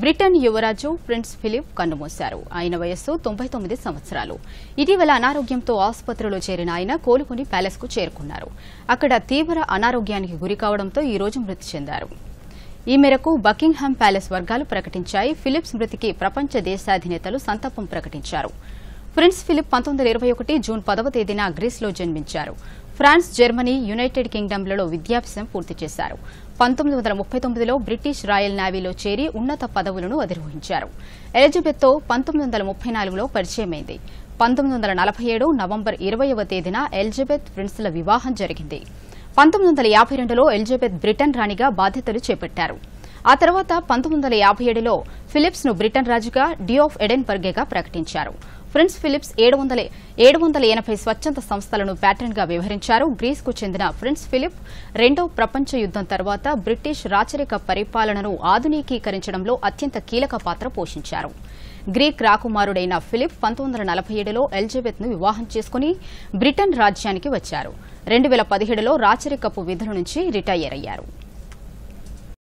Britain యువరాజు prince Philip కన్నుమూశారు ఆయన వయస్సు తొంభై తొమ్మిది సంవత్సరాలు ఇటీవల అనారోగ్యంతో ఆసుపత్రిలో చేరిన ఆయన కోలుకుని ప్యాలెస్ కు చేరుకున్నారు అక్కడ తీవ్ర అనారోగ్యానికి గురి కావడంతో ఈ రోజు మృతి చెందారు ఈ మేరకు బకింగ్హామ్ ప్యాలెస్ వర్గాలు ప్రకటించాయి ఫిలిప్స్ మృతికి ప్రపంచ దేశాధినేతలు సంతాపం ప్రకటించారు ప్రిన్స్ ఫిలిప్ పంతొమ్మిది ఇరవై ఒకటి జూన్ పదవ తేదీన గ్రీస్లో జన్మించారు ఫ్రాన్స్ జర్మనీ యునైటెడ్ కింగ్డమ్లలో విద్యాభ్యాసం పూర్తి చేశారు పంతొమ్మిది వందల ముప్పై తొమ్మిదిలో బ్రిటిష్ రాయల్ నేవీలో చేరి ఉన్నత పదవులను అధిరోహించారు ఎలిజబెత్తో పంతొమ్మిది వందల ముప్పై నాలుగులో పరిచయమైంది పంతొమ్మిది వందల నలభై ఏడు నవంబర్ ఇరవైవ తేదీన ఎలిజబెత్ ప్రిన్స్ల వివాహం జరిగింది పంతొమ్మిది వందల యాభై రెండులో ఎలిజబెత్ బ్రిటన్ రాణిగా బాధ్యతలు చేపట్టారు ఆ తర్వాత పంతొమ్మిది వందల యాభై ఏడులో ఫిలిప్స్ ను బ్రిటన్ రాజుగా డి ఆఫ్ ఎడెన్బర్గేగా ప్రకటించారు ప్రిన్స్ ఫిలిప్స్ ఏడు వందల ఏడు వందల ఎనభై స్వచ్ఛంద సంస్థలను ప్యాటర్న్ గా వ్యవహరించారు గ్రీస్ కు చెందిన ప్రిన్స్ ఫిలిప్ రెండో ప్రపంచ యుద్దం తర్వాత బ్రిటిష్ రాచరిక పరిపాలనను ఆధునికీకరించడంలో అత్యంత కీలక పాత్ర పోషించారు గ్రీక్ రాకుమారుడైన ఫిలిప్ పంతొమ్మిది వందల నలభై ఏడులో ఎలిజబెత్ ను వివాహం చేసుకుని బ్రిటన్ రాజ్యానికి వచ్చారు రెండు వేల పదిహేడులో రాచరికపు విధుల నుంచి రిటైర్ అయ్యారు